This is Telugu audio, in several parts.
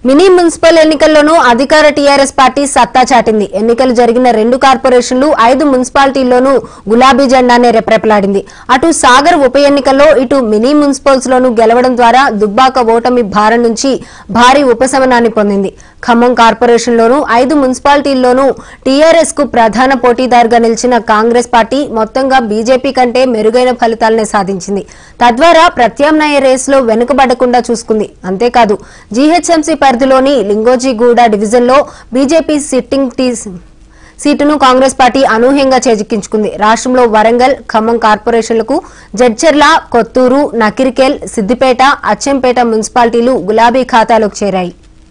మినీ మున్సిపల్ ఎన్నికల్లోనూ అధికార టీఆర్ఎస్ పార్టీ సత్తా చాటింది ఎన్నికలు జరిగిన రెండు కార్పొరేషన్లు ఐదు మున్సిపాలిటీల్లోనూ గులాబీ జెండానే రెప్రెపలాడింది అటు సాగర్ ఉప ఎన్నికల్లో ఇటు మినీ మున్సిపల్స్ లోనూ గెలవడం ద్వారా దుబ్బాక ఓటమి భారం నుంచి భారీ ఉపశమనాన్ని పొందింది ఖమ్మం కార్పొరేషన్లోనూ ఐదు మున్సిపాలిటీల్లోనూ టీఆర్ఎస్ కు ప్రధాన పోటీదారుగా నిలిచిన కాంగ్రెస్ పార్టీ మొత్తంగా బీజేపీ కంటే మెరుగైన ఫలితాలనే సాధించింది తద్వారా ప్రత్యామ్నాయ రేసులో వెనుకబడకుండా చూసుకుంది అంతేకాదు జీహెచ్ఎంసీ పరిధిలోని లింగోజిగూడ డివిజన్లో బీజేపీ సిట్టింగ్ టీ సీటును కాంగ్రెస్ పార్టీ అనూహ్యంగా చేజిక్కించుకుంది రాష్ట్రంలో వరంగల్ ఖమ్మం కార్పొరేషన్లకు జడ్చర్ల కొత్తూరు నకిరికేల్ సిద్దిపేట అచ్చెంపేట మున్సిపాలిటీలు గులాబీ ఖాతాలోకి చేరాయి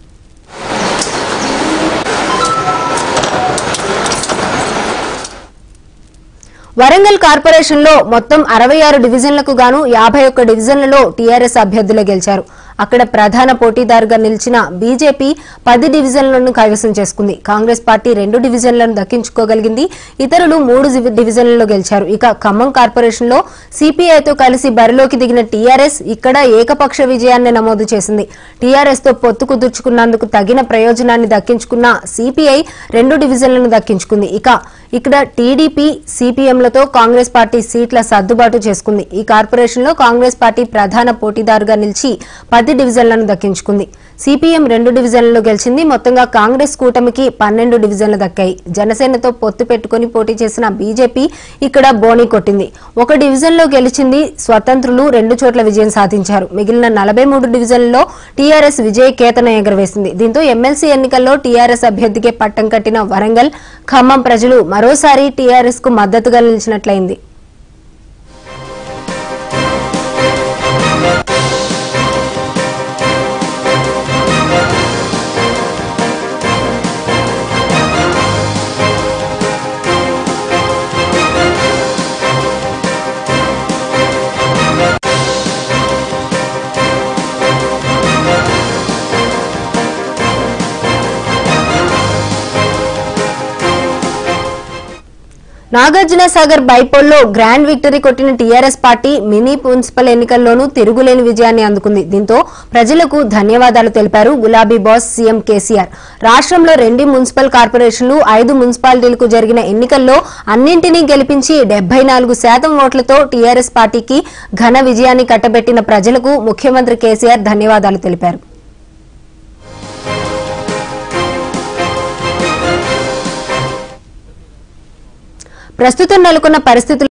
వరంగల్ కార్పొరేషన్లో మొత్తం అరవై ఆరు డివిజన్లకు గాను యాభై ఒక్క డివిజన్లలో టీఆర్ఎస్ అభ్యర్థులు గెలిచారు అక్కడ ప్రధాన పోటీదారుగా నిలిచిన బీజేపీ పది డివిజన్లను కైవసం చేసుకుంది కాంగ్రెస్ పార్టీ రెండు డివిజన్లను దక్కించుకోగలిగింది ఇతరులు మూడు జివి- డివిజన్లలో గెలిచారు ఇక ఖమ్మం కార్పొరేషన్లో సిపిఐతో కలిసి బరిలోకి దిగిన టీఆర్ఎస్ ఇక్కడ ఏకపక్ష విజయాన్ని నమోదు చేసింది టీఆర్ఎస్ తో పొత్తు కుదుర్చుకున్నందుకు తగిన ప్రయోజనాన్ని దక్కించుకున్న సిపిఐ రెండు డివిజన్లను దక్కించుకుంది ఇక ఇక్కడ టీడీపీ సిపిఎంలతో కాంగ్రెస్ పార్టీ సీట్ల సర్దుబాటు చేసుకుంది ఈ కార్పొరేషన్లో కాంగ్రెస్ పార్టీ ప్రధాన పోటీదారుగా నిలిచి పది డివిజన్లను దక్కించుకుంది సిపిఎం రెండు డివిజన్లలో గెలిచింది మొత్తంగా కాంగ్రెస్ కూటమికి పన్నెండు డివిజన్లు దక్కాయి జనసేనతో పొత్తు పెట్టుకుని పోటీ చేసిన బీజేపీ ఇక్కడ బోని కొట్టింది ఒక డివిజన్లో గెలిచింది స్వతంత్రులు రెండు చోట్ల విజయం సాధించారు మిగిలిన నలభై మూడు డివిజన్లలో టీఆర్ఎస్ విజయ కేతన ఎగరవేసింది దీంతో ఎమ్మెల్సీ ఎన్నికల్లో టీఆర్ఎస్ అభ్యర్థికే పట్టం కట్టిన వరంగల్ ఖమ్మం ప్రజలు మరోసారి టీఆర్ఎస్ కు మద్దతుగా నిలిచినట్లయింది నాగార్జున సాగర్ బైపోల్లో గ్రాండ్ విక్టరీ కొట్టిన టీఆర్ఎస్ పార్టీ మినీ మున్సిపల్ ఎన్నికల్లోనూ తిరుగులేని విజయాన్ని అందుకుంది దీంతో ప్రజలకు ధన్యవాదాలు తెలిపారు గులాబీ బాస్ సీఎం కేసీఆర్ రాష్ట్రంలో రెండు మున్సిపల్ కార్పొరేషన్లు ఐదు మున్సిపాలిటీలకు జరిగిన ఎన్నికల్లో అన్నింటినీ గెలిపించి డెబ్బై నాలుగు శాతం ఓట్లతో టీఆర్ఎస్ పార్టీకి ఘన విజయాన్ని కట్టబెట్టిన ప్రజలకు ముఖ్యమంత్రి కేసీఆర్ ధన్యవాదాలు తెలిపారు ప్రస్తుతం నెలకొన్న పరిస్థితులు